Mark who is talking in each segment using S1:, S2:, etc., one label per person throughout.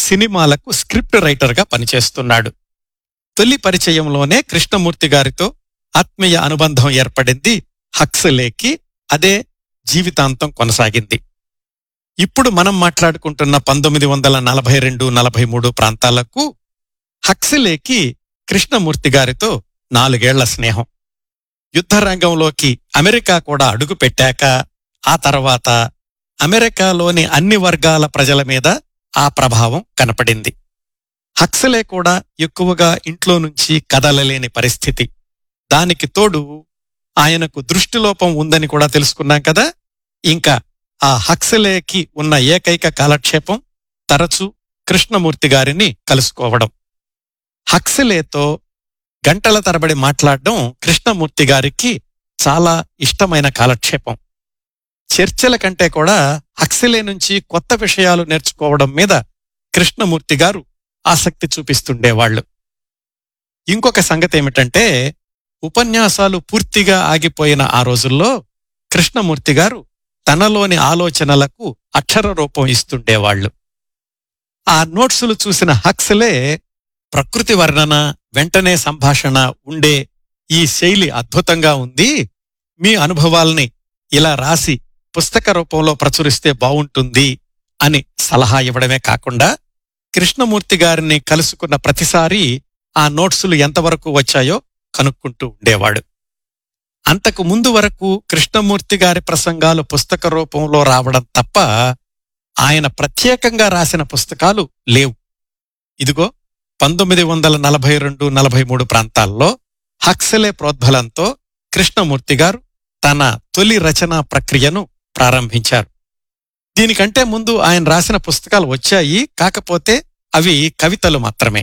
S1: సినిమాలకు స్క్రిప్ట్ రైటర్గా పనిచేస్తున్నాడు తొలి పరిచయంలోనే కృష్ణమూర్తి గారితో ఆత్మీయ అనుబంధం ఏర్పడింది హక్సలేకి అదే జీవితాంతం కొనసాగింది ఇప్పుడు మనం మాట్లాడుకుంటున్న పంతొమ్మిది వందల నలభై రెండు నలభై మూడు ప్రాంతాలకు హక్సలేకి కృష్ణమూర్తి గారితో నాలుగేళ్ల స్నేహం యుద్ధ రంగంలోకి అమెరికా కూడా అడుగు పెట్టాక ఆ తర్వాత అమెరికాలోని అన్ని వర్గాల ప్రజల మీద ఆ ప్రభావం కనపడింది హక్సలే కూడా ఎక్కువగా ఇంట్లో నుంచి కదలలేని పరిస్థితి దానికి తోడు ఆయనకు దృష్టిలోపం ఉందని కూడా తెలుసుకున్నాం కదా ఇంకా ఆ హక్సలేకి ఉన్న ఏకైక కాలక్షేపం తరచూ కృష్ణమూర్తి గారిని కలుసుకోవడం హక్సలేతో గంటల తరబడి మాట్లాడడం కృష్ణమూర్తి గారికి చాలా ఇష్టమైన కాలక్షేపం చర్చల కంటే కూడా హక్సలే నుంచి కొత్త విషయాలు నేర్చుకోవడం మీద కృష్ణమూర్తి గారు ఆసక్తి చూపిస్తుండేవాళ్లు ఇంకొక సంగతి ఏమిటంటే ఉపన్యాసాలు పూర్తిగా ఆగిపోయిన ఆ రోజుల్లో కృష్ణమూర్తి గారు తనలోని ఆలోచనలకు అక్షర రూపం ఇస్తుండేవాళ్లు ఆ నోట్సులు చూసిన హక్సలే ప్రకృతి వర్ణన వెంటనే సంభాషణ ఉండే ఈ శైలి అద్భుతంగా ఉంది మీ అనుభవాల్ని ఇలా రాసి పుస్తక రూపంలో ప్రచురిస్తే బావుంటుంది అని సలహా ఇవ్వడమే కాకుండా కృష్ణమూర్తి గారిని కలుసుకున్న ప్రతిసారి ఆ నోట్సులు ఎంతవరకు వచ్చాయో కనుక్కుంటూ ఉండేవాడు అంతకు ముందు వరకు కృష్ణమూర్తి గారి ప్రసంగాలు పుస్తక రూపంలో రావడం తప్ప ఆయన ప్రత్యేకంగా రాసిన పుస్తకాలు లేవు ఇదిగో పంతొమ్మిది వందల నలభై రెండు నలభై మూడు ప్రాంతాల్లో హక్సలే ప్రోద్బలంతో కృష్ణమూర్తి గారు తన తొలి రచనా ప్రక్రియను ప్రారంభించారు దీనికంటే ముందు ఆయన రాసిన పుస్తకాలు వచ్చాయి కాకపోతే అవి కవితలు మాత్రమే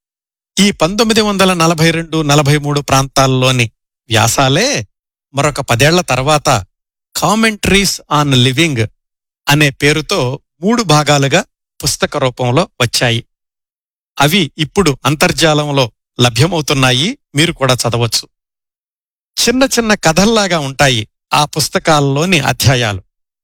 S1: ఈ పంతొమ్మిది వందల నలభై రెండు నలభై మూడు ప్రాంతాల్లోని వ్యాసాలే మరొక పదేళ్ల తర్వాత కామెంట్రీస్ ఆన్ లివింగ్ అనే పేరుతో మూడు భాగాలుగా పుస్తక రూపంలో వచ్చాయి అవి ఇప్పుడు అంతర్జాలంలో లభ్యమవుతున్నాయి మీరు కూడా చదవచ్చు చిన్న చిన్న కథల్లాగా ఉంటాయి ఆ పుస్తకాల్లోని అధ్యాయాలు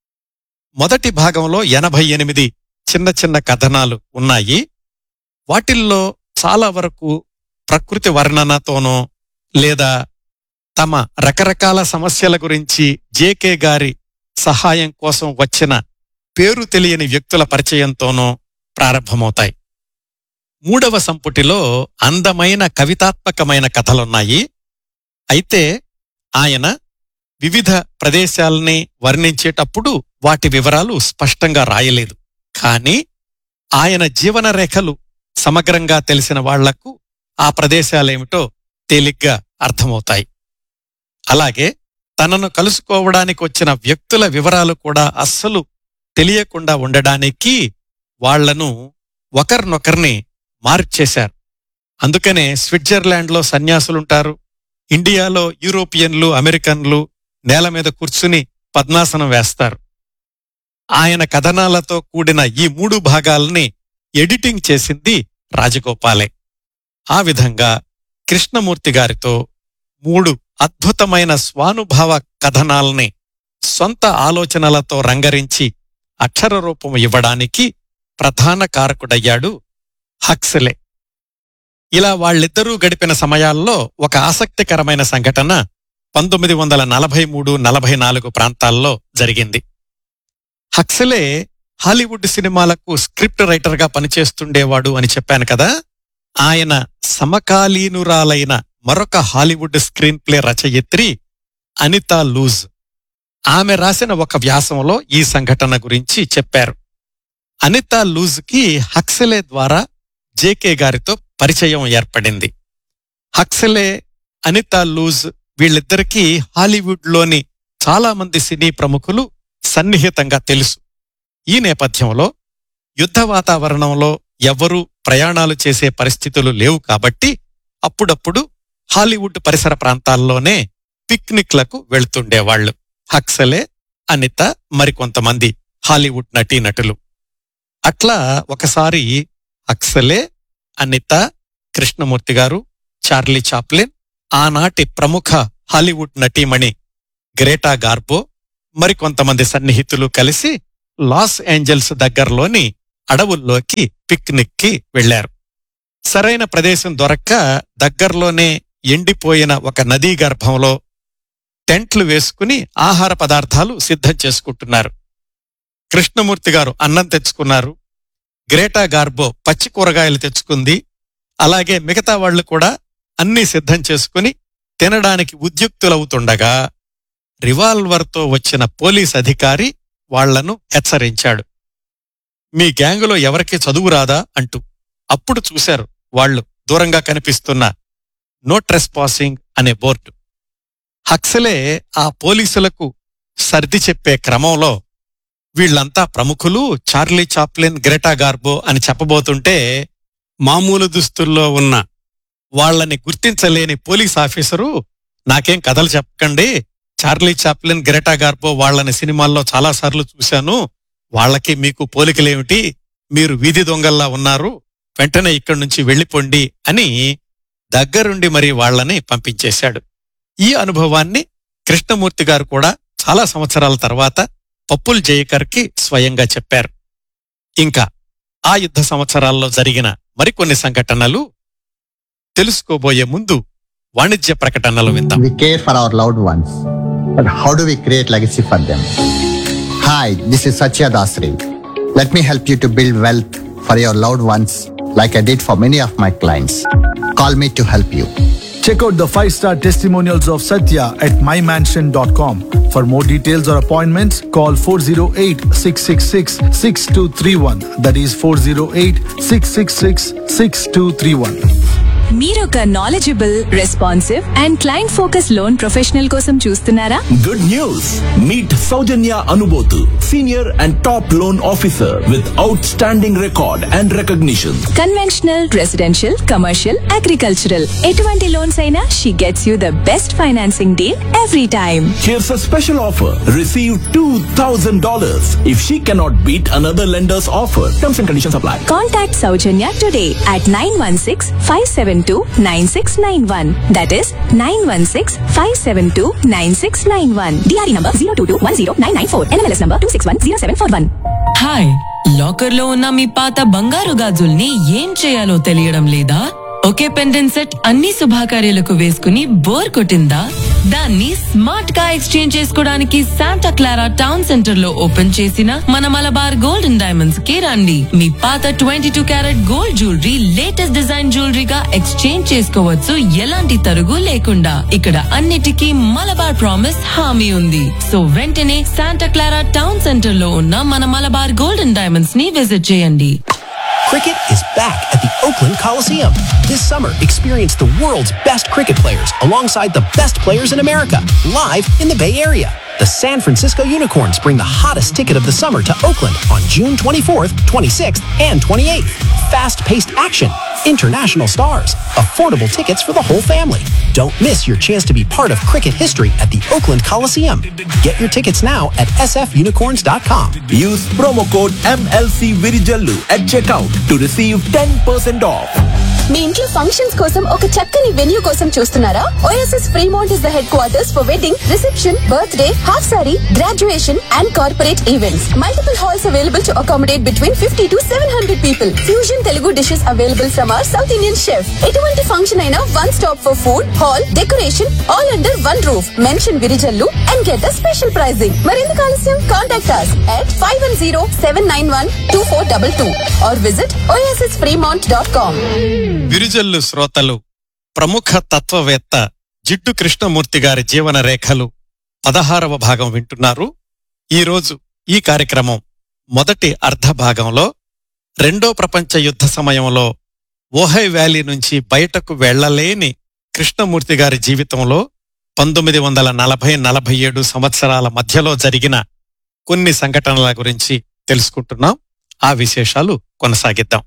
S1: మొదటి భాగంలో ఎనభై ఎనిమిది చిన్న చిన్న కథనాలు ఉన్నాయి వాటిల్లో చాలా వరకు ప్రకృతి వర్ణనతోనో లేదా తమ రకరకాల సమస్యల గురించి జేకే గారి సహాయం కోసం వచ్చిన పేరు తెలియని వ్యక్తుల పరిచయంతోనో ప్రారంభమవుతాయి మూడవ సంపుటిలో అందమైన కవితాత్మకమైన కథలున్నాయి అయితే ఆయన వివిధ ప్రదేశాల్ని వర్ణించేటప్పుడు వాటి వివరాలు స్పష్టంగా రాయలేదు కానీ ఆయన జీవన రేఖలు సమగ్రంగా తెలిసిన వాళ్లకు ఆ ప్రదేశాలేమిటో తేలిగ్గా అర్థమవుతాయి అలాగే తనను కలుసుకోవడానికి వచ్చిన వ్యక్తుల వివరాలు కూడా అస్సలు తెలియకుండా ఉండడానికి వాళ్లను ఒకరినొకరిని మార్చేశారు అందుకనే స్విట్జర్లాండ్లో సన్యాసులుంటారు ఇండియాలో యూరోపియన్లు అమెరికన్లు నేల మీద కూర్చుని పద్మాసనం వేస్తారు ఆయన కథనాలతో కూడిన ఈ మూడు భాగాల్ని ఎడిటింగ్ చేసింది రాజగోపాలే ఆ విధంగా కృష్ణమూర్తి గారితో మూడు అద్భుతమైన స్వానుభావ కథనాల్ని సొంత ఆలోచనలతో రంగరించి అక్షర రూపం ఇవ్వడానికి ప్రధాన కారకుడయ్యాడు హక్సలే ఇలా వాళ్ళిద్దరూ గడిపిన సమయాల్లో ఒక ఆసక్తికరమైన సంఘటన పంతొమ్మిది వందల నలభై మూడు నలభై నాలుగు ప్రాంతాల్లో జరిగింది హక్సలే హాలీవుడ్ సినిమాలకు స్క్రిప్ట్ రైటర్గా పనిచేస్తుండేవాడు అని చెప్పాను కదా ఆయన సమకాలీనురాలైన మరొక హాలీవుడ్ స్క్రీన్ ప్లే రచయిత్రి అనితా లూజ్ ఆమె రాసిన ఒక వ్యాసంలో ఈ సంఘటన గురించి చెప్పారు అనితా లూజ్కి హక్సలే ద్వారా జేకే గారితో పరిచయం ఏర్పడింది హక్సలే అనితా లూజ్ వీళ్ళిద్దరికీ హాలీవుడ్లోని చాలా మంది సినీ ప్రముఖులు సన్నిహితంగా తెలుసు ఈ నేపథ్యంలో యుద్ధ వాతావరణంలో ఎవ్వరూ ప్రయాణాలు చేసే పరిస్థితులు లేవు కాబట్టి అప్పుడప్పుడు హాలీవుడ్ పరిసర ప్రాంతాల్లోనే పిక్నిక్లకు వెళ్తుండేవాళ్లు హక్సలే అనిత మరికొంతమంది హాలీవుడ్ నటీనటులు అట్లా ఒకసారి హక్సలే అనిత కృష్ణమూర్తి గారు చార్లీ చాప్లిన్ ఆనాటి ప్రముఖ హాలీవుడ్ నటీమణి గ్రేటా గార్బో మరికొంతమంది సన్నిహితులు కలిసి లాస్ ఏంజల్స్ దగ్గరలోని అడవుల్లోకి పిక్నిక్కి వెళ్లారు సరైన ప్రదేశం దొరక్క దగ్గర్లోనే ఎండిపోయిన ఒక నదీ గర్భంలో టెంట్లు వేసుకుని ఆహార పదార్థాలు సిద్ధం చేసుకుంటున్నారు కృష్ణమూర్తి గారు అన్నం తెచ్చుకున్నారు గ్రేటా గార్బో పచ్చి కూరగాయలు తెచ్చుకుంది అలాగే మిగతా వాళ్ళు కూడా అన్నీ సిద్ధం చేసుకుని తినడానికి ఉద్యుక్తులవుతుండగా రివాల్వర్తో వచ్చిన పోలీస్ అధికారి వాళ్లను హెచ్చరించాడు మీ గ్యాంగులో ఎవరికి చదువు రాదా అంటూ అప్పుడు చూశారు వాళ్ళు దూరంగా కనిపిస్తున్న నో ట్రెస్పాసింగ్ అనే బోర్డు హక్సలే ఆ పోలీసులకు సర్ది చెప్పే క్రమంలో వీళ్లంతా ప్రముఖులు చార్లీ చాప్లిన్ గ్రెటా గార్బో అని చెప్పబోతుంటే మామూలు దుస్తుల్లో ఉన్న వాళ్ళని గుర్తించలేని పోలీస్ ఆఫీసరు నాకేం కథలు చెప్పకండి చార్లీ చాప్లిన్ గ్రెటా గార్బో వాళ్ళని సినిమాల్లో చాలాసార్లు చూశాను వాళ్ళకి మీకు పోలికలేమిటి మీరు వీధి దొంగల్లా ఉన్నారు వెంటనే ఇక్కడి నుంచి వెళ్ళిపోండి అని దగ్గరుండి మరి వాళ్ళని పంపించేశాడు ఈ అనుభవాన్ని కృష్ణమూర్తి గారు కూడా చాలా సంవత్సరాల తర్వాత పప్పుల్ జయకర్కి స్వయంగా చెప్పారు ఇంకా ఆ యుద్ధ సంవత్సరాల్లో జరిగిన మరికొన్ని సంఘటనలు తెలుసుకోబోయే ముందు వాణిజ్య ప్రకటనలు విందాం
S2: We care for our loved ones, but how do we create legacy for them? Hi, this is Satya Dasri. Let me help you to build wealth for your loved ones like I did for many of my clients. Call me to help you.
S3: Check out the 5-star testimonials of Satya at mymansion.com. For more details or appointments, call 408-666-6231. That is 408-666-6231.
S4: మీరొక knowledgeable responsive and client focus loan professional కోసం చూస్తున్నారా
S5: Good news! Meet Saujanya Anubotu, senior and top loan officer with outstanding record and recognition.
S4: Conventional residential commercial agricultural ఎటువంటి loans అయినా she gets you the best financing deal every time
S5: Here's a special offer. Receive $2,000 if she cannot beat another lender's offer. Terms and conditions apply.
S4: Contact Soujanya today at nine one six five seven two nine six nine one that is nine one six five seven two nine six nine one DRE number zero two two one zero nine nine four NMLS number two six one zero seven four one
S6: hi locker లో ఉన్న మీ పాత బంగారు గాజుల్ని ఏం చేయాలో తెలియడం లేదా ఒకే pendant set అన్ని శుభాకార్యాలకు వేసుకుని బోర్ కొట్టిందా దాన్ని స్మార్ట్ గా ఎక్స్చేంజ్ చేసుకోవడానికి శాంటా క్లారా టౌన్ సెంటర్ లో ఓపెన్ చేసిన మన మలబార్ గోల్డ్ అండ్ డైమండ్స్ కి రండి మీ పాత twenty two carat gold jewellery latest design జ్యువెలరీగా ఎక్స్చేంజ్ చేసుకోవచ్చు ఎలాంటి తరుగు లేకుండా ఇక్కడ అన్నిటికీ మలబార్ ప్రామిస్ హామీ ఉంది సో వెంటనే శాంటా క్లారా టౌన్ సెంటర్ లో ఉన్న మన మలబార్ గోల్డ్ అండ్ డైమండ్స్ ని విజిట్ చేయండి
S7: Cricket is back at the Oakland Coliseum. This summer, experience the world's best cricket players alongside the best players in America, live in the Bay Area. The San Francisco Unicorns bring the hottest ticket of the summer to Oakland on June 24th, 26th, and 28th. Fast paced action, international stars, affordable tickets for the whole family. Don't miss your chance to be part of cricket history at the Oakland Coliseum. Get your tickets now at sfunicorns.com.
S5: Use promo code MLC Virijallu at checkout to receive 10% off.
S8: మీ ఇంట్లో functions కోసం ఒక చక్కని venue కోసం చూస్తున్నారా OSS Fremont is the headquarters for wedding reception birthday half sari graduation and corporate events multiple halls available to accommodate between fifty to seven hundred people fusion Telugu dishes available from our south Indian chef ఎటువంటి function అయినా one stop for food hall decoration all under one roof mention Virijallu and get the special pricing మరెందుకు ఆలస్యం contact us at five one zero seven nine one two four double two or visit OSS Fremont dot com
S1: Virijallu శ్రోతలు ప్రముఖ తత్వవేత్త జిడ్డు కృష్ణమూర్తి గారి జీవన రేఖలు పదహారవ భాగం వింటున్నారు ఈరోజు ఈ కార్యక్రమం మొదటి అర్ధ భాగంలో రెండో ప్రపంచ యుద్ధ సమయంలో ఓహై వ్యాలీ నుంచి బయటకు వెళ్లలేని కృష్ణమూర్తి గారి జీవితంలో పంతొమ్మిది వందల నలభై నలభై ఏడు సంవత్సరాల మధ్యలో జరిగిన కొన్ని సంఘటనల గురించి తెలుసుకుంటున్నాం ఆ విశేషాలు కొనసాగిద్దాం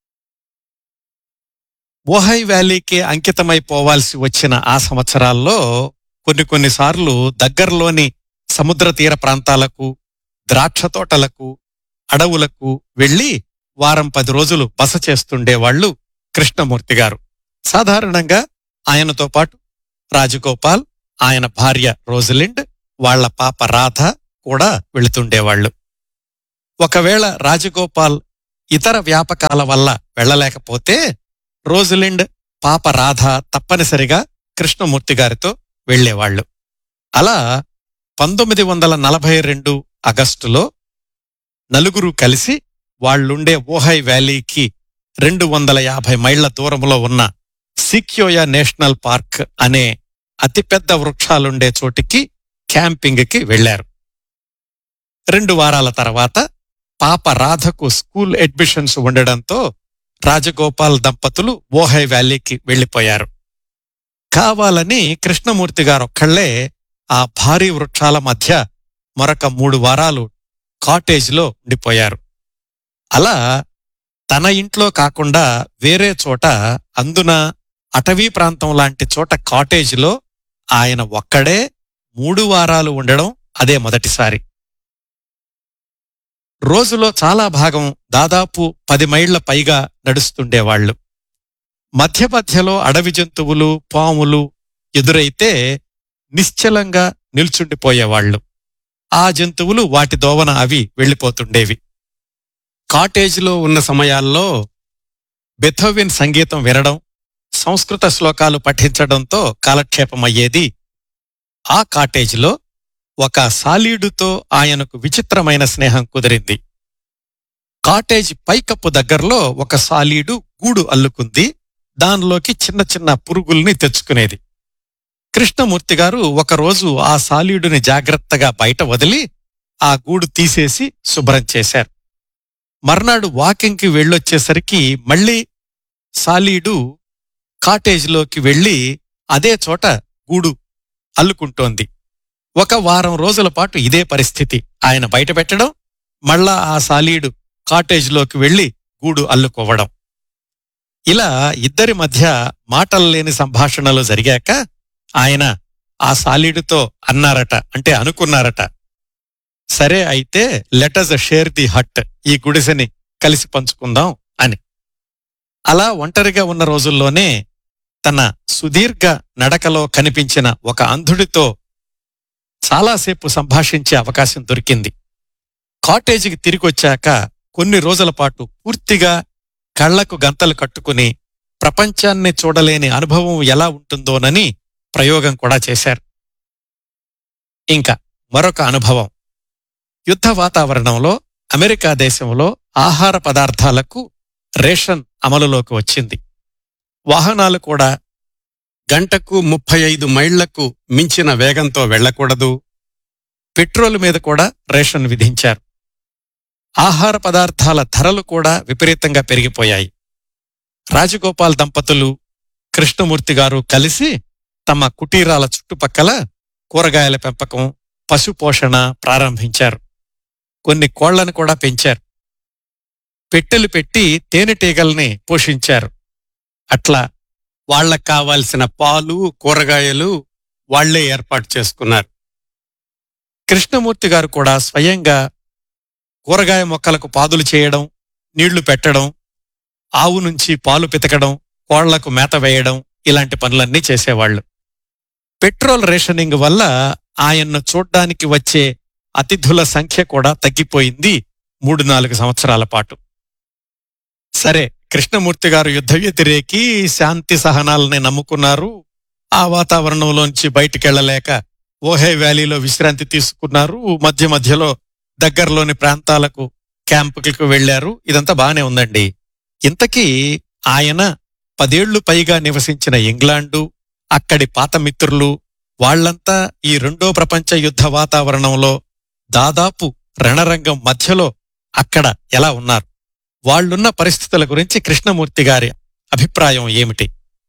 S1: ఓహై వ్యాలీకి అంకితమైపోవాల్సి వచ్చిన ఆ సంవత్సరాల్లో కొన్ని కొన్నిసార్లు దగ్గరలోని సముద్ర తీర ప్రాంతాలకు ద్రాక్ష తోటలకు అడవులకు వెళ్లి వారం పది రోజులు బస చేస్తుండేవాళ్లు కృష్ణమూర్తి గారు సాధారణంగా ఆయనతో పాటు రాజగోపాల్ ఆయన భార్య రోజలిండ్ వాళ్ల పాప రాధ కూడా వెళుతుండేవాళ్లు ఒకవేళ రాజగోపాల్ ఇతర వ్యాపకాల వల్ల వెళ్ళలేకపోతే రోజలిండ్ పాప రాధ తప్పనిసరిగా కృష్ణమూర్తి గారితో వెళ్లేవాళ్లు అలా పంతొమ్మిది వందల నలభై రెండు ఆగస్టులో నలుగురు కలిసి వాళ్ళుండే ఓహై వ్యాలీకి రెండు వందల యాభై మైళ్ల దూరంలో ఉన్న సిక్యోయా నేషనల్ పార్క్ అనే అతిపెద్ద వృక్షాలుండే చోటికి క్యాంపింగ్కి వెళ్లారు రెండు వారాల తర్వాత పాప రాధకు స్కూల్ అడ్మిషన్స్ ఉండడంతో రాజగోపాల్ దంపతులు ఓహై వ్యాలీకి వెళ్లిపోయారు కావాలని కృష్ణమూర్తి గారొక్కళ్లే ఆ భారీ వృక్షాల మధ్య మరొక మూడు వారాలు కాటేజ్లో ఉండిపోయారు అలా తన ఇంట్లో కాకుండా వేరే చోట అందున అటవీ ప్రాంతం లాంటి చోట కాటేజ్లో ఆయన ఒక్కడే మూడు వారాలు ఉండడం అదే మొదటిసారి రోజులో చాలా భాగం దాదాపు పది మైళ్ల పైగా నడుస్తుండేవాళ్లు మధ్య మధ్యలో అడవి జంతువులు పాములు ఎదురైతే నిశ్చలంగా నిల్చుండిపోయేవాళ్లు ఆ జంతువులు వాటి దోవన అవి వెళ్ళిపోతుండేవి కాటేజ్లో ఉన్న సమయాల్లో బెథోవిన్ సంగీతం వినడం సంస్కృత శ్లోకాలు పఠించడంతో కాలక్షేపమయ్యేది ఆ కాటేజ్లో ఒక సాలీడుతో ఆయనకు విచిత్రమైన స్నేహం కుదిరింది కాటేజ్ పైకప్పు దగ్గరలో ఒక సాలీడు గూడు అల్లుకుంది దానిలోకి చిన్న చిన్న పురుగుల్ని తెచ్చుకునేది కృష్ణమూర్తి గారు ఒకరోజు ఆ సాలీడుని జాగ్రత్తగా బయట వదిలి ఆ గూడు తీసేసి శుభ్రం చేశారు మర్నాడు వాకింగ్కి వెళ్ళొచ్చేసరికి మళ్ళీ సాలీడు కాటేజ్లోకి వెళ్ళి అదే చోట గూడు అల్లుకుంటోంది ఒక వారం రోజుల పాటు ఇదే పరిస్థితి ఆయన బయట పెట్టడం మళ్ళా ఆ సాలీడు కాటేజ్లోకి వెళ్లి గూడు అల్లుకోవడం ఇలా ఇద్దరి మధ్య మాటల్లేని సంభాషణలు జరిగాక ఆయన ఆ సాలీడుతో అన్నారట అంటే అనుకున్నారట సరే అయితే లెటస్ షేర్ ది హట్ ఈ గుడిసెని కలిసి పంచుకుందాం అని అలా ఒంటరిగా ఉన్న రోజుల్లోనే తన సుదీర్ఘ నడకలో కనిపించిన ఒక అంధుడితో చాలాసేపు సంభాషించే అవకాశం దొరికింది కాటేజీకి తిరిగొచ్చాక కొన్ని రోజుల పాటు పూర్తిగా కళ్లకు గంతలు కట్టుకుని ప్రపంచాన్ని చూడలేని అనుభవం ఎలా ఉంటుందోనని ప్రయోగం కూడా చేశారు ఇంకా మరొక అనుభవం యుద్ధ వాతావరణంలో అమెరికా దేశంలో ఆహార పదార్థాలకు రేషన్ అమలులోకి వచ్చింది వాహనాలు కూడా గంటకు ముప్పై ఐదు మైళ్లకు మించిన వేగంతో వెళ్లకూడదు పెట్రోల్ మీద కూడా రేషన్ విధించారు ఆహార పదార్థాల ధరలు కూడా విపరీతంగా పెరిగిపోయాయి రాజగోపాల్ దంపతులు కృష్ణమూర్తి గారు కలిసి తమ కుటీరాల చుట్టుపక్కల కూరగాయల పెంపకం పశుపోషణ ప్రారంభించారు కొన్ని కోళ్లను కూడా పెంచారు పెట్టెలు పెట్టి తేనెటీగల్ని పోషించారు అట్లా వాళ్లకు కావాల్సిన పాలు కూరగాయలు వాళ్లే ఏర్పాటు చేసుకున్నారు కృష్ణమూర్తి గారు కూడా స్వయంగా కూరగాయ మొక్కలకు పాదులు చేయడం నీళ్లు పెట్టడం ఆవు నుంచి పాలు పితకడం కోళ్లకు మేత వేయడం ఇలాంటి పనులన్నీ చేసేవాళ్లు పెట్రోల్ రేషనింగ్ వల్ల ఆయన్ను చూడ్డానికి వచ్చే అతిథుల సంఖ్య కూడా తగ్గిపోయింది మూడు నాలుగు సంవత్సరాల పాటు సరే కృష్ణమూర్తి గారు యుద్ధ వ్యతిరేకి శాంతి సహనాలని నమ్ముకున్నారు ఆ వాతావరణంలోంచి బయటికెళ్లలేక ఓహే వ్యాలీలో విశ్రాంతి తీసుకున్నారు మధ్య మధ్యలో దగ్గరలోని ప్రాంతాలకు క్యాంపులకు వెళ్లారు ఇదంతా బానే ఉందండి ఇంతకీ ఆయన పదేళ్లు పైగా నివసించిన ఇంగ్లాండు అక్కడి పాత మిత్రులు వాళ్లంతా ఈ రెండో ప్రపంచ యుద్ధ వాతావరణంలో దాదాపు రణరంగం మధ్యలో అక్కడ ఎలా ఉన్నారు వాళ్ళున్న పరిస్థితుల గురించి కృష్ణమూర్తి గారి అభిప్రాయం ఏమిటి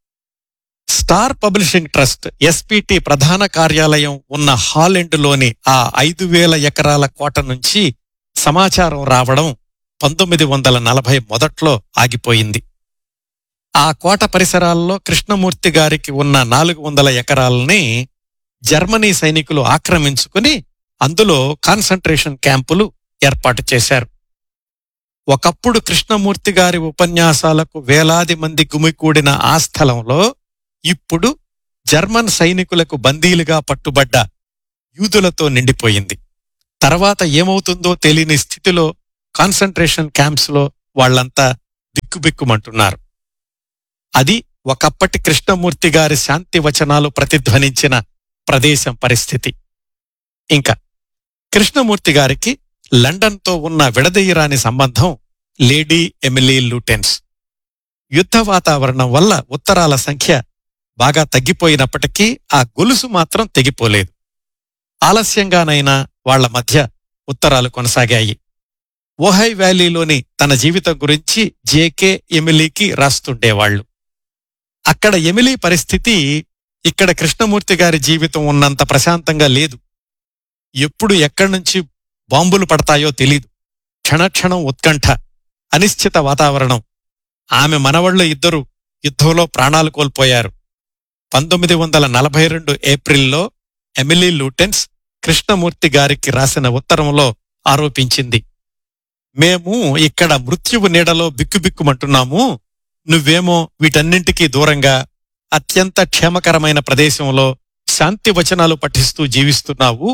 S1: స్టార్ పబ్లిషింగ్ ట్రస్ట్ ఎస్పిటి ప్రధాన కార్యాలయం ఉన్న హాలెండ్లోని ఆ ఐదు వేల ఎకరాల కోట నుంచి సమాచారం రావడం పంతొమ్మిది వందల నలభై మొదట్లో ఆగిపోయింది ఆ కోట పరిసరాల్లో కృష్ణమూర్తి గారికి ఉన్న నాలుగు వందల ఎకరాలని జర్మనీ సైనికులు ఆక్రమించుకుని అందులో కాన్సంట్రేషన్ క్యాంపులు ఏర్పాటు చేశారు ఒకప్పుడు కృష్ణమూర్తి గారి ఉపన్యాసాలకు వేలాది మంది గుమికూడిన ఆ స్థలంలో ఇప్పుడు జర్మన్ సైనికులకు బందీలుగా పట్టుబడ్డ యూదులతో నిండిపోయింది తర్వాత ఏమవుతుందో తెలియని స్థితిలో కాన్సంట్రేషన్ క్యాంప్స్లో వాళ్ళంతా బిక్కుబిక్కుమంటున్నారు అది ఒకప్పటి కృష్ణమూర్తి గారి శాంతి వచనాలు ప్రతిధ్వనించిన ప్రదేశం పరిస్థితి ఇంకా కృష్ణమూర్తి గారికి లండన్తో ఉన్న విడదీయరాని సంబంధం లేడీ ఎమిలీ లూటెన్స్ యుద్ధ వాతావరణం వల్ల ఉత్తరాల సంఖ్య బాగా తగ్గిపోయినప్పటికీ ఆ గొలుసు మాత్రం తెగిపోలేదు ఆలస్యంగానైనా వాళ్ల మధ్య ఉత్తరాలు కొనసాగాయి ఓహై వ్యాలీలోని తన జీవితం గురించి జేకే ఎమిలీకి రాస్తుండేవాళ్లు అక్కడ ఎమిలీ పరిస్థితి ఇక్కడ కృష్ణమూర్తి గారి జీవితం ఉన్నంత ప్రశాంతంగా లేదు ఎప్పుడు ఎక్కడి నుంచి బాంబులు పడతాయో తెలీదు క్షణక్షణం ఉత్కంఠ అనిశ్చిత వాతావరణం ఆమె మనవళ్ళు ఇద్దరు యుద్ధంలో ప్రాణాలు కోల్పోయారు పంతొమ్మిది వందల నలభై రెండు ఏప్రిల్లో ఎమిలీ లూటెన్స్ కృష్ణమూర్తి గారికి రాసిన ఉత్తరంలో ఆరోపించింది మేము ఇక్కడ మృత్యువు నీడలో బిక్కుబిక్కుమంటున్నాము నువ్వేమో వీటన్నింటికీ దూరంగా అత్యంత క్షేమకరమైన ప్రదేశంలో శాంతి వచనాలు పఠిస్తూ జీవిస్తున్నావు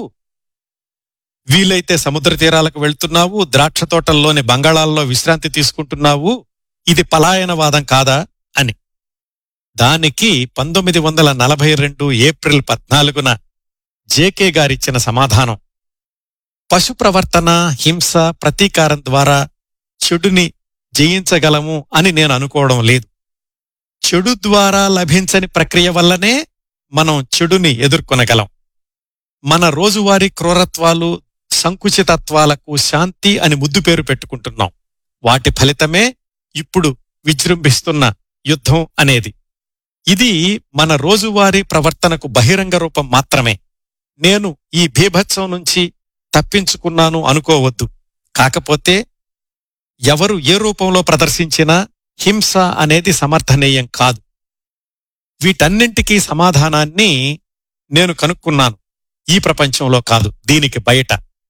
S1: వీలైతే సముద్ర తీరాలకు వెళ్తున్నావు ద్రాక్ష తోటల్లోని బంగాళాల్లో విశ్రాంతి తీసుకుంటున్నావు ఇది పలాయనవాదం కాదా అని దానికి పంతొమ్మిది వందల నలభై రెండు ఏప్రిల్ పద్నాలుగున జేకే గారిచ్చిన సమాధానం పశు ప్రవర్తన హింస ప్రతీకారం ద్వారా చెడుని జయించగలము అని నేను అనుకోవడం లేదు చెడు ద్వారా లభించని ప్రక్రియ వల్లనే మనం చెడుని ఎదుర్కొనగలం మన రోజువారీ క్రూరత్వాలు సంకుచితత్వాలకు శాంతి అని ముద్దు పేరు పెట్టుకుంటున్నాం వాటి ఫలితమే ఇప్పుడు విజృంభిస్తున్న యుద్ధం అనేది ఇది మన రోజువారీ ప్రవర్తనకు బహిరంగ రూపం మాత్రమే నేను ఈ భీభత్సం నుంచి తప్పించుకున్నాను అనుకోవద్దు కాకపోతే ఎవరు ఏ రూపంలో ప్రదర్శించినా హింస అనేది సమర్థనీయం కాదు వీటన్నింటికీ సమాధానాన్ని నేను కనుక్కున్నాను ఈ ప్రపంచంలో కాదు దీనికి బయట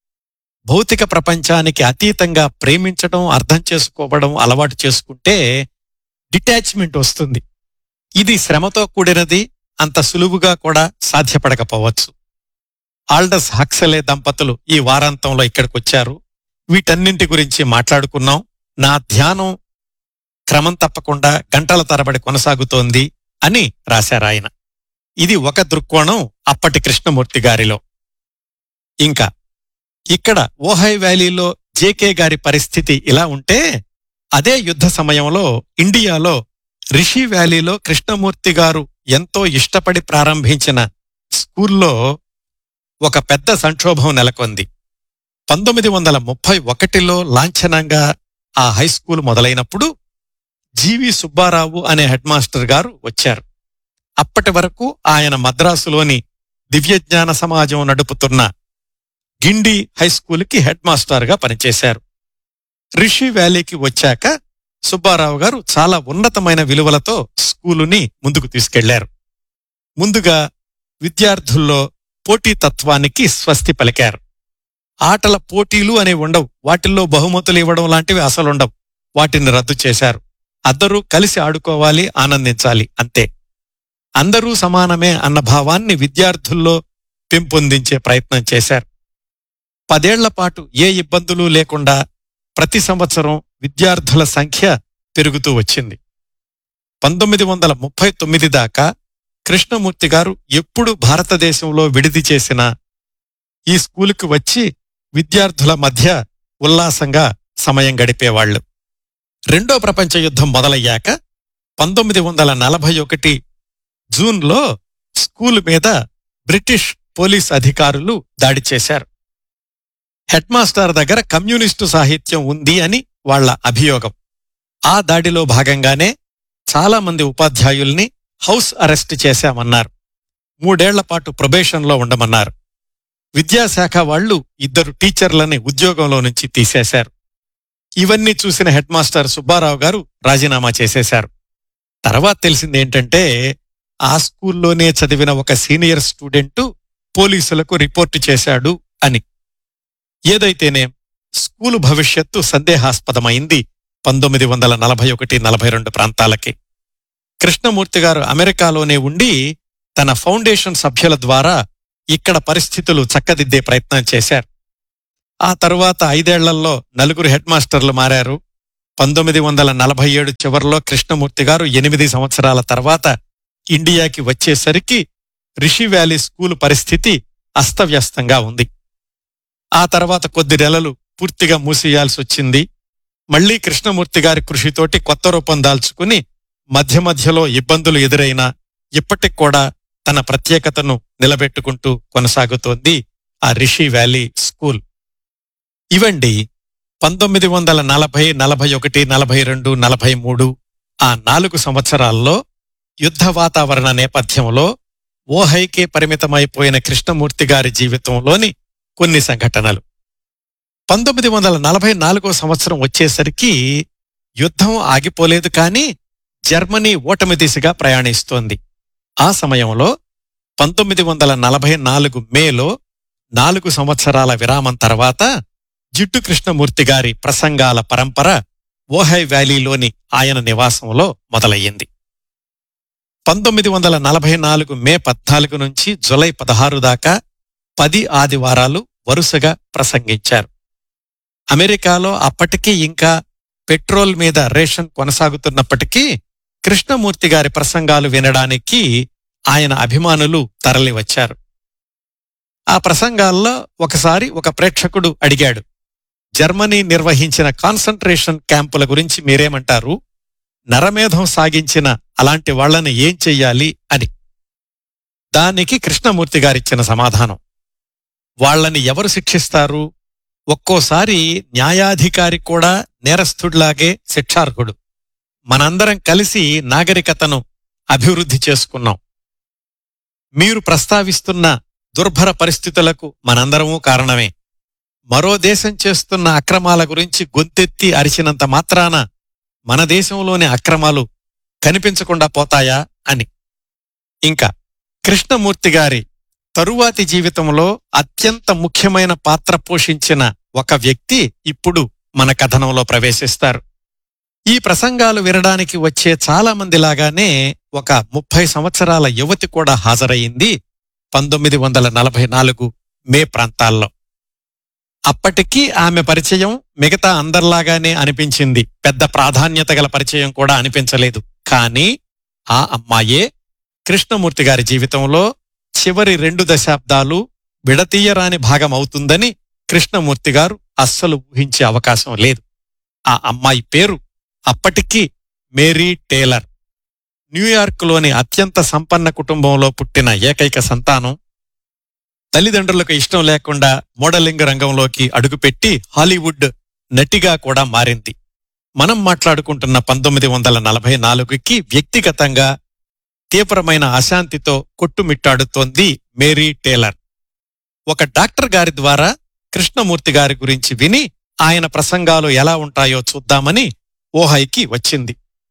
S1: భౌతిక ప్రపంచానికి అతీతంగా ప్రేమించడం అర్థం చేసుకోవడం అలవాటు చేసుకుంటే డిటాచ్మెంట్ వస్తుంది ఇది శ్రమతో కూడినది అంత సులువుగా కూడా సాధ్యపడకపోవచ్చు ఆల్డస్ హక్సలే దంపతులు ఈ వారాంతంలో ఇక్కడికొచ్చారు వీటన్నింటి గురించి మాట్లాడుకున్నాం నా ధ్యానం క్రమం తప్పకుండా గంటల తరబడి కొనసాగుతోంది అని రాశారాయన ఇది ఒక దృక్కోణం అప్పటి కృష్ణమూర్తి గారిలో ఇంకా ఇక్కడ ఓహై వ్యాలీలో జేకే గారి పరిస్థితి ఇలా ఉంటే అదే యుద్ధ సమయంలో ఇండియాలో రిషి వ్యాలీలో కృష్ణమూర్తి గారు ఎంతో ఇష్టపడి ప్రారంభించిన స్కూల్లో ఒక పెద్ద సంక్షోభం నెలకొంది పంతొమ్మిది వందల ముప్పై ఒకటిలో లాంఛనంగా ఆ హైస్కూల్ మొదలైనప్పుడు జీవి సుబ్బారావు అనే హెడ్ మాస్టర్ గారు వచ్చారు అప్పటి వరకు ఆయన మద్రాసులోని దివ్యజ్ఞాన సమాజం నడుపుతున్న గిండి హైస్కూల్కి హెడ్ మాస్టర్గా పనిచేశారు రిషి వ్యాలీకి వచ్చాక సుబ్బారావు గారు చాలా ఉన్నతమైన విలువలతో స్కూలుని ముందుకు తీసుకెళ్లారు ముందుగా విద్యార్థుల్లో పోటీతత్వానికి స్వస్తి పలికారు ఆటల పోటీలు అనేవి ఉండవు వాటిల్లో బహుమతులు ఇవ్వడం లాంటివి అసలుండవు వాటిని రద్దు చేశారు అందరూ కలిసి ఆడుకోవాలి ఆనందించాలి అంతే అందరూ సమానమే అన్న భావాన్ని విద్యార్థుల్లో పెంపొందించే ప్రయత్నం చేశారు పదేళ్ల పాటు ఏ ఇబ్బందులు లేకుండా ప్రతి సంవత్సరం విద్యార్థుల సంఖ్య పెరుగుతూ వచ్చింది పంతొమ్మిది వందల ముప్పై తొమ్మిది దాకా కృష్ణమూర్తి గారు ఎప్పుడు భారతదేశంలో విడిది చేసిన ఈ స్కూలుకు వచ్చి విద్యార్థుల మధ్య ఉల్లాసంగా సమయం గడిపేవాళ్లు రెండో ప్రపంచ యుద్ధం మొదలయ్యాక పంతొమ్మిది వందల నలభై ఒకటి జూన్లో స్కూల్ మీద బ్రిటిష్ పోలీస్ అధికారులు దాడి చేశారు హెడ్ మాస్టర్ దగ్గర కమ్యూనిస్టు సాహిత్యం ఉంది అని వాళ్ల అభియోగం ఆ దాడిలో భాగంగానే చాలా మంది ఉపాధ్యాయుల్ని హౌస్ అరెస్ట్ చేశామన్నారు మూడేళ్ల పాటు ప్రొబేషన్లో ఉండమన్నారు విద్యాశాఖ వాళ్లు ఇద్దరు టీచర్లని ఉద్యోగంలో నుంచి తీసేశారు ఇవన్నీ చూసిన హెడ్ మాస్టర్ సుబ్బారావు గారు రాజీనామా చేసేశారు తర్వాత తెలిసింది ఏంటంటే ఆ స్కూల్లోనే చదివిన ఒక సీనియర్ స్టూడెంటు పోలీసులకు రిపోర్టు చేశాడు అని ఏదైతేనే స్కూలు భవిష్యత్తు సందేహాస్పదమైంది పంతొమ్మిది వందల నలభై ఒకటి నలభై రెండు ప్రాంతాలకి కృష్ణమూర్తి గారు అమెరికాలోనే ఉండి తన ఫౌండేషన్ సభ్యుల ద్వారా ఇక్కడ పరిస్థితులు చక్కదిద్దే ప్రయత్నం చేశారు ఆ తరువాత ఐదేళ్లలో నలుగురు హెడ్ మాస్టర్లు మారారు పంతొమ్మిది వందల నలభై ఏడు చివరిలో కృష్ణమూర్తి గారు ఎనిమిది సంవత్సరాల తర్వాత ఇండియాకి వచ్చేసరికి రిషి వ్యాలీ స్కూల్ పరిస్థితి అస్తవ్యస్తంగా ఉంది ఆ తర్వాత కొద్ది నెలలు పూర్తిగా మూసేయాల్సి వచ్చింది మళ్లీ కృష్ణమూర్తి గారి కృషితోటి కొత్త రూపం దాల్చుకుని మధ్య మధ్యలో ఇబ్బందులు ఎదురైనా ఇప్పటికి కూడా తన ప్రత్యేకతను నిలబెట్టుకుంటూ కొనసాగుతోంది ఆ రిషి వ్యాలీ స్కూల్ ఇవండి పంతొమ్మిది వందల నలభై నలభై ఒకటి నలభై రెండు నలభై మూడు ఆ నాలుగు సంవత్సరాల్లో యుద్ధ వాతావరణ నేపథ్యంలో ఓహైకే పరిమితమైపోయిన కృష్ణమూర్తి గారి జీవితంలోని కొన్ని సంఘటనలు పంతొమ్మిది వందల నలభై నాలుగో సంవత్సరం వచ్చేసరికి యుద్ధం ఆగిపోలేదు కానీ జర్మనీ ఓటమి దిశగా ప్రయాణిస్తోంది ఆ సమయంలో పంతొమ్మిది వందల నలభై నాలుగు మేలో నాలుగు సంవత్సరాల విరామం తర్వాత జిడ్డు కృష్ణమూర్తి గారి ప్రసంగాల పరంపర ఓహై వ్యాలీలోని ఆయన నివాసంలో మొదలయ్యింది పంతొమ్మిది వందల నలభై నాలుగు మే పద్నాలుగు నుంచి జులై పదహారు దాకా పది ఆదివారాలు వరుసగా ప్రసంగించారు అమెరికాలో అప్పటికీ ఇంకా పెట్రోల్ మీద రేషన్ కొనసాగుతున్నప్పటికీ కృష్ణమూర్తి గారి ప్రసంగాలు వినడానికి ఆయన అభిమానులు తరలివచ్చారు ఆ ప్రసంగాల్లో ఒకసారి ఒక ప్రేక్షకుడు అడిగాడు జర్మనీ నిర్వహించిన కాన్సంట్రేషన్ క్యాంపుల గురించి మీరేమంటారు నరమేధం సాగించిన అలాంటి వాళ్ళని ఏం చెయ్యాలి అని దానికి కృష్ణమూర్తి గారిచ్చిన సమాధానం వాళ్ళని ఎవరు శిక్షిస్తారు ఒక్కోసారి న్యాయాధికారి కూడా నేరస్థుడిలాగే శిక్షార్హుడు మనందరం కలిసి నాగరికతను అభివృద్ధి చేసుకున్నాం మీరు ప్రస్తావిస్తున్న దుర్భర పరిస్థితులకు మనందరమూ కారణమే మరో దేశం చేస్తున్న అక్రమాల గురించి గొంతెత్తి అరిచినంత మాత్రాన మన దేశంలోని అక్రమాలు కనిపించకుండా పోతాయా అని ఇంకా కృష్ణమూర్తి గారి తరువాతి జీవితంలో అత్యంత ముఖ్యమైన పాత్ర పోషించిన ఒక వ్యక్తి ఇప్పుడు మన కథనంలో ప్రవేశిస్తారు ఈ ప్రసంగాలు వినడానికి వచ్చే చాలా మంది లాగానే ఒక ముప్పై సంవత్సరాల యువతి కూడా హాజరయింది పంతొమ్మిది వందల నలభై నాలుగు మే ప్రాంతాల్లో అప్పటికీ ఆమె పరిచయం మిగతా అందరిలాగానే అనిపించింది పెద్ద ప్రాధాన్యత గల పరిచయం కూడా అనిపించలేదు కానీ ఆ అమ్మాయే కృష్ణమూర్తి గారి జీవితంలో చివరి రెండు దశాబ్దాలు విడతీయరాని భాగం అవుతుందని కృష్ణమూర్తి గారు అస్సలు ఊహించే అవకాశం లేదు ఆ అమ్మాయి పేరు అప్పటికీ మేరీ టేలర్ న్యూయార్క్లోని అత్యంత సంపన్న కుటుంబంలో పుట్టిన ఏకైక సంతానం తల్లిదండ్రులకు ఇష్టం లేకుండా మోడలింగ్ రంగంలోకి అడుగుపెట్టి హాలీవుడ్ నటిగా కూడా మారింది మనం మాట్లాడుకుంటున్న పంతొమ్మిది వందల నలభై నాలుగుకి వ్యక్తిగతంగా తీవ్రమైన అశాంతితో కొట్టుమిట్టాడుతోంది మేరీ టేలర్ ఒక డాక్టర్ గారి ద్వారా కృష్ణమూర్తి గారి గురించి విని ఆయన ప్రసంగాలు ఎలా ఉంటాయో చూద్దామని ఓహైకి వచ్చింది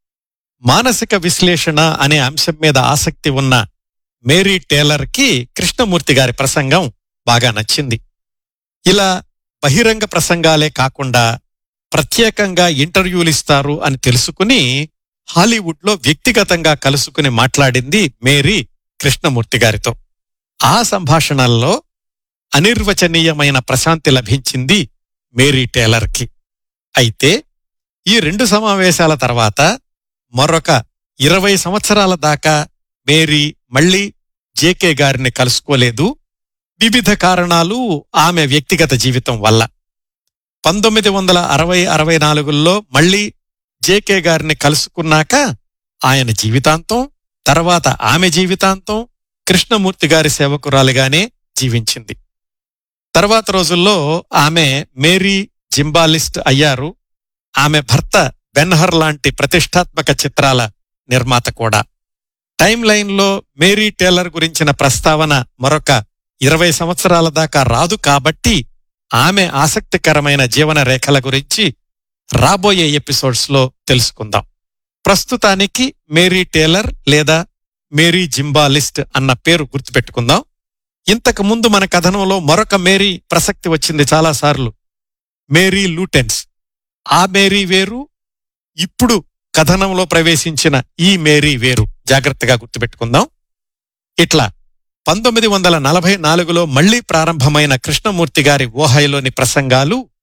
S1: మానసిక విశ్లేషణ అనే అంశం మీద ఆసక్తి ఉన్న మేరీ టేలర్కి కృష్ణమూర్తి గారి ప్రసంగం బాగా నచ్చింది ఇలా బహిరంగ ప్రసంగాలే కాకుండా ప్రత్యేకంగా ఇంటర్వ్యూలు ఇస్తారు అని తెలుసుకుని హాలీవుడ్లో వ్యక్తిగతంగా కలుసుకుని మాట్లాడింది మేరీ కృష్ణమూర్తి గారితో ఆ సంభాషణల్లో అనిర్వచనీయమైన ప్రశాంతి లభించింది మేరీ టేలర్కి అయితే ఈ రెండు సమావేశాల తర్వాత మరొక ఇరవై సంవత్సరాల దాకా మేరీ మళ్ళీ జేకే గారిని కలుసుకోలేదు వివిధ కారణాలు ఆమె వ్యక్తిగత జీవితం వల్ల పంతొమ్మిది వందల అరవై అరవై నాలుగుల్లో మళ్ళీ జేకే గారిని కలుసుకున్నాక ఆయన జీవితాంతం తర్వాత ఆమె జీవితాంతం కృష్ణమూర్తి గారి సేవకురాలిగానే జీవించింది తర్వాత రోజుల్లో ఆమె మేరీ జింబాలిస్ట్ అయ్యారు ఆమె భర్త బెన్హర్ లాంటి ప్రతిష్టాత్మక చిత్రాల నిర్మాత కూడా టైం లైన్లో మేరీ టేలర్ గురించిన ప్రస్తావన మరొక ఇరవై సంవత్సరాల దాకా రాదు కాబట్టి ఆమె ఆసక్తికరమైన జీవన రేఖల గురించి రాబోయే ఎపిసోడ్స్లో తెలుసుకుందాం ప్రస్తుతానికి మేరీ టేలర్ లేదా మేరీ జింబాలిస్ట్ అన్న పేరు గుర్తుపెట్టుకుందాం ఇంతకు ముందు మన కథనంలో మరొక మేరీ ప్రసక్తి వచ్చింది చాలాసార్లు మేరీ లూటెన్స్ ఆ మేరీ వేరు ఇప్పుడు కథనంలో ప్రవేశించిన ఈ మేరీ వేరు జాగ్రత్తగా గుర్తుపెట్టుకుందాం ఇట్లా పంతొమ్మిది వందల నలభై నాలుగులో మళ్లీ ప్రారంభమైన కృష్ణమూర్తి గారి ఓహైలోని ప్రసంగాలు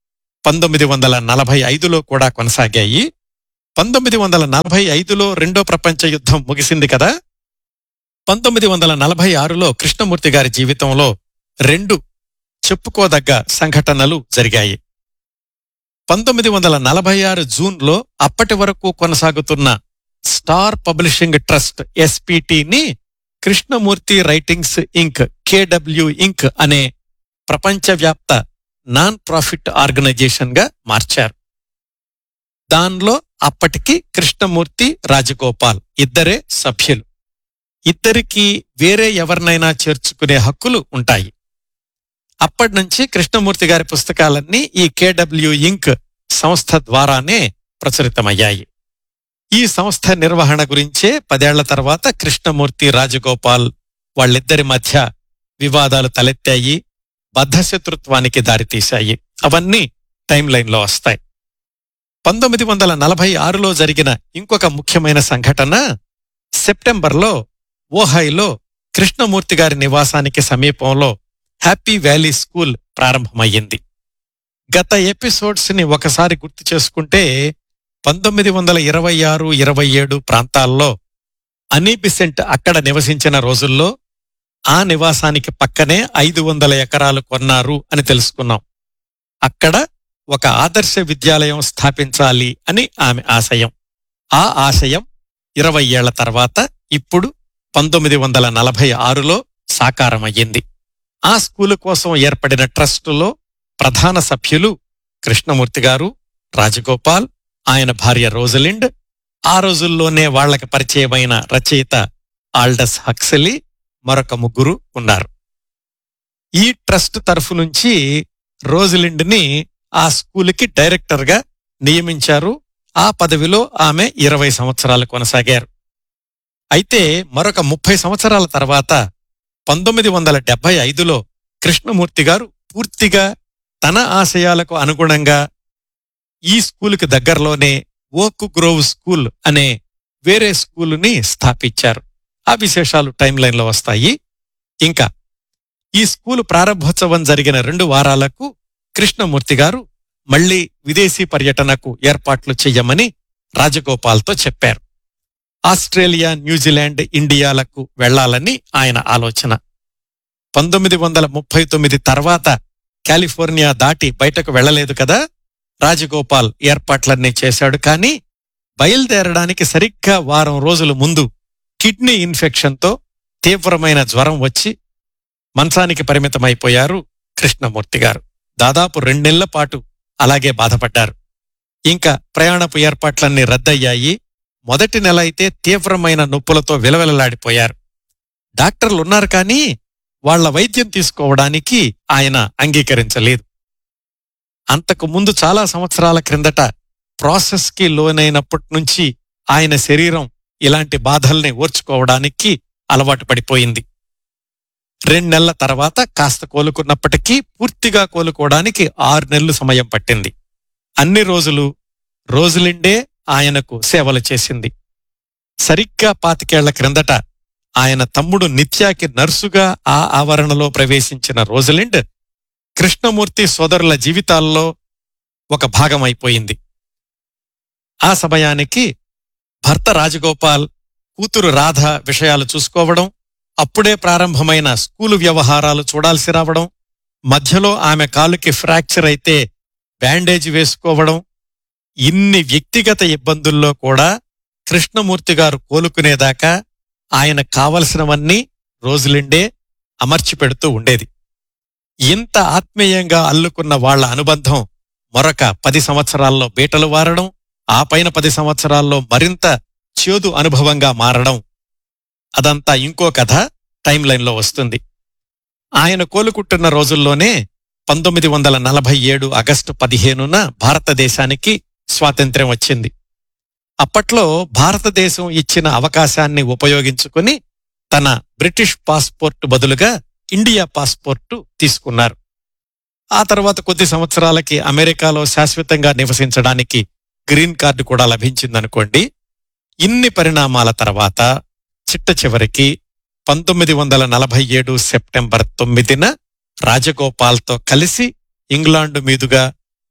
S1: పంతొమ్మిది వందల నలభై ఐదులో కూడా కొనసాగాయి పంతొమ్మిది వందల నలభై ఐదులో రెండో ప్రపంచ యుద్ధం ముగిసింది కదా పంతొమ్మిది వందల నలభై ఆరులో కృష్ణమూర్తి గారి జీవితంలో రెండు చెప్పుకోదగ్గ సంఘటనలు జరిగాయి పంతొమ్మిది వందల నలభై ఆరు జూన్లో అప్పటి వరకు కొనసాగుతున్న స్టార్ పబ్లిషింగ్ ట్రస్ట్ ఎస్పిటిని Krishnamurti Writings Inc KW Inc అనే ప్రపంచవ్యాప్త నాన్ ప్రాఫిట్ ఆర్గనైజేషన్ గా మార్చారు దానిలో అప్పటికి కృష్ణమూర్తి రాజగోపాల్ ఇద్దరే సభ్యులు ఇద్దరికి వేరే ఎవరినైనా చేర్చుకునే హక్కులు ఉంటాయి అప్పటి నుంచి కృష్ణమూర్తి గారి పుస్తకాలన్నీ ఈ కేడబ్ల్యూ ఇంక్ సంస్థ ద్వారానే ప్రచురితమయ్యాయి ఈ సంస్థ నిర్వహణ గురించే పదేళ్ల తర్వాత కృష్ణమూర్తి రాజగోపాల్ వాళ్ళిద్దరి మధ్య వివాదాలు తలెత్తాయి బద్ధశత్రుత్వానికి దారితీశాయి అవన్నీ టైం లైన్లో వస్తాయి పంతొమ్మిది వందల నలభై ఆరులో జరిగిన ఇంకొక ముఖ్యమైన సంఘటన సెప్టెంబర్లో ఓహాయిలో కృష్ణమూర్తి గారి నివాసానికి సమీపంలో హ్యాపీ వ్యాలీ స్కూల్ ప్రారంభమయ్యింది గత ఎపిసోడ్స్ ని ఒకసారి గుర్తు చేసుకుంటే పంతొమ్మిది వందల ఇరవై ఆరు ఇరవై ఏడు ప్రాంతాల్లో అనీబిసెంట్ అక్కడ నివసించిన రోజుల్లో ఆ నివాసానికి పక్కనే ఐదు వందల ఎకరాలు కొన్నారు అని తెలుసుకున్నాం అక్కడ ఒక ఆదర్శ విద్యాలయం స్థాపించాలి అని ఆమె ఆశయం ఆ ఆశయం ఇరవై ఏళ్ల తర్వాత ఇప్పుడు పంతొమ్మిది వందల నలభై ఆరులో సాకారమయ్యింది ఆ స్కూలు కోసం ఏర్పడిన ట్రస్టులో ప్రధాన సభ్యులు కృష్ణమూర్తి గారు రాజగోపాల్ ఆయన భార్య రోజలిండ్ ఆ రోజుల్లోనే వాళ్లకు పరిచయమైన రచయిత ఆల్డస్ హక్సలీ మరొక ముగ్గురు ఉన్నారు ఈ ట్రస్ట్ తరఫు నుంచి రోజలిండ్ని ఆ స్కూలుకి డైరెక్టర్గా నియమించారు ఆ పదవిలో ఆమె ఇరవై సంవత్సరాలు కొనసాగారు అయితే మరొక ముప్పై సంవత్సరాల తర్వాత పంతొమ్మిది వందల డెబ్బై ఐదులో కృష్ణమూర్తి గారు పూర్తిగా తన ఆశయాలకు అనుగుణంగా ఈ స్కూలుకి దగ్గరలోనే ఓక్ గ్రోవ్ స్కూల్ అనే వేరే స్కూలుని స్థాపించారు ఆ విశేషాలు టైం లైన్లో వస్తాయి ఇంకా ఈ స్కూలు ప్రారంభోత్సవం జరిగిన రెండు వారాలకు కృష్ణమూర్తి గారు మళ్లీ విదేశీ పర్యటనకు ఏర్పాట్లు చెయ్యమని రాజగోపాల్తో చెప్పారు ఆస్ట్రేలియా న్యూజిలాండ్ ఇండియాలకు వెళ్లాలని ఆయన ఆలోచన పంతొమ్మిది వందల ముప్పై తొమ్మిది తర్వాత కాలిఫోర్నియా దాటి బయటకు వెళ్లలేదు కదా రాజగోపాల్ ఏర్పాట్లన్నీ చేశాడు కానీ బయలుదేరడానికి సరిగ్గా వారం రోజుల ముందు కిడ్నీ ఇన్ఫెక్షన్తో తీవ్రమైన జ్వరం వచ్చి మంచానికి పరిమితమైపోయారు కృష్ణమూర్తి గారు దాదాపు రెండేళ్ల పాటు అలాగే బాధపడ్డారు ఇంకా ప్రయాణపు ఏర్పాట్లన్నీ రద్దయ్యాయి మొదటి నెల అయితే తీవ్రమైన నొప్పులతో విలవిలలాడిపోయారు డాక్టర్లున్నారు కానీ వాళ్ల వైద్యం తీసుకోవడానికి ఆయన అంగీకరించలేదు అంతకు ముందు చాలా సంవత్సరాల క్రిందట ప్రాసెస్కి లోనైనప్పటి నుంచి ఆయన శరీరం ఇలాంటి బాధల్ని ఓర్చుకోవడానికి అలవాటు పడిపోయింది రెండు నెలల తర్వాత కాస్త కోలుకున్నప్పటికీ పూర్తిగా కోలుకోవడానికి ఆరు నెలలు సమయం పట్టింది అన్ని రోజులు రోజులిండే ఆయనకు సేవలు చేసింది సరిగ్గా పాతికేళ్ల క్రిందట ఆయన తమ్ముడు నిత్యాకి నర్సుగా ఆ ఆవరణలో ప్రవేశించిన రోజలిండ్ కృష్ణమూర్తి సోదరుల జీవితాల్లో ఒక భాగమైపోయింది ఆ సమయానికి భర్త రాజగోపాల్ కూతురు రాధ విషయాలు చూసుకోవడం అప్పుడే ప్రారంభమైన స్కూలు వ్యవహారాలు చూడాల్సి రావడం మధ్యలో ఆమె కాలుకి ఫ్రాక్చర్ అయితే బ్యాండేజ్ వేసుకోవడం ఇన్ని వ్యక్తిగత ఇబ్బందుల్లో కూడా కృష్ణమూర్తి గారు కోలుకునేదాకా ఆయన కావలసినవన్నీ రోజులిండే అమర్చి పెడుతూ ఉండేది ఇంత ఆత్మీయంగా అల్లుకున్న వాళ్ల అనుబంధం మరొక పది సంవత్సరాల్లో బీటలు వారడం ఆ పైన పది సంవత్సరాల్లో మరింత చేదు అనుభవంగా మారడం అదంతా ఇంకో కథ టైం లైన్లో వస్తుంది ఆయన కోలుకుంటున్న రోజుల్లోనే పంతొమ్మిది వందల నలభై ఏడు ఆగస్టు పదిహేనున భారతదేశానికి స్వాతంత్ర్యం వచ్చింది అప్పట్లో భారతదేశం ఇచ్చిన అవకాశాన్ని ఉపయోగించుకుని తన బ్రిటిష్ పాస్పోర్ట్ బదులుగా ఇండియా పాస్పోర్టు తీసుకున్నారు ఆ తర్వాత కొద్ది సంవత్సరాలకి అమెరికాలో శాశ్వతంగా నివసించడానికి గ్రీన్ కార్డు కూడా లభించిందనుకోండి ఇన్ని పరిణామాల తర్వాత చిట్ట చివరికి పంతొమ్మిది వందల నలభై ఏడు సెప్టెంబర్ తొమ్మిదిన రాజగోపాల్తో కలిసి ఇంగ్లాండు మీదుగా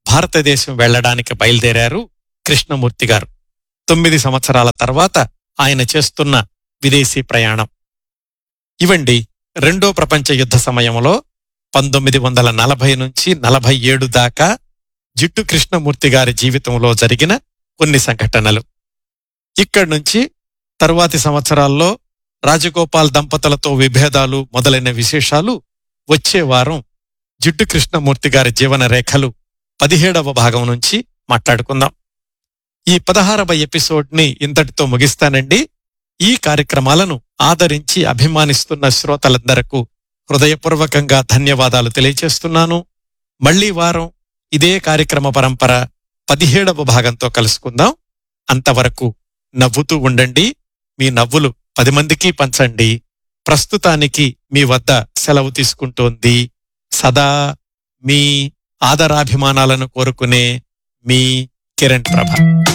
S1: భారతదేశం వెళ్ళడానికి బయలుదేరారు కృష్ణమూర్తి గారు తొమ్మిది సంవత్సరాల తర్వాత ఆయన చేస్తున్న విదేశీ ప్రయాణం ఇవండి రెండో ప్రపంచ యుద్ధ సమయంలో పంతొమ్మిది వందల నలభై నుంచి నలభై ఏడు దాకా జిట్టు కృష్ణమూర్తి గారి జీవితంలో జరిగిన కొన్ని సంఘటనలు ఇక్కడి నుంచి తరువాతి సంవత్సరాల్లో రాజగోపాల్ దంపతులతో విభేదాలు మొదలైన విశేషాలు వచ్చే వారం జిడ్డు కృష్ణమూర్తి గారి జీవన రేఖలు పదిహేడవ భాగం నుంచి మాట్లాడుకుందాం ఈ పదహారవ ఎపిసోడ్ని ఇంతటితో ముగిస్తానండి ఈ కార్యక్రమాలను ఆదరించి అభిమానిస్తున్న శ్రోతలందరకు హృదయపూర్వకంగా ధన్యవాదాలు తెలియచేస్తున్నాను మళ్లీ వారం ఇదే కార్యక్రమ పరంపర పదిహేడవ భాగంతో కలుసుకుందాం అంతవరకు నవ్వుతూ ఉండండి మీ నవ్వులు పది మందికి పంచండి ప్రస్తుతానికి మీ వద్ద సెలవు తీసుకుంటోంది సదా మీ ఆదరాభిమానాలను కోరుకునే మీ కిరణ్ ప్రభ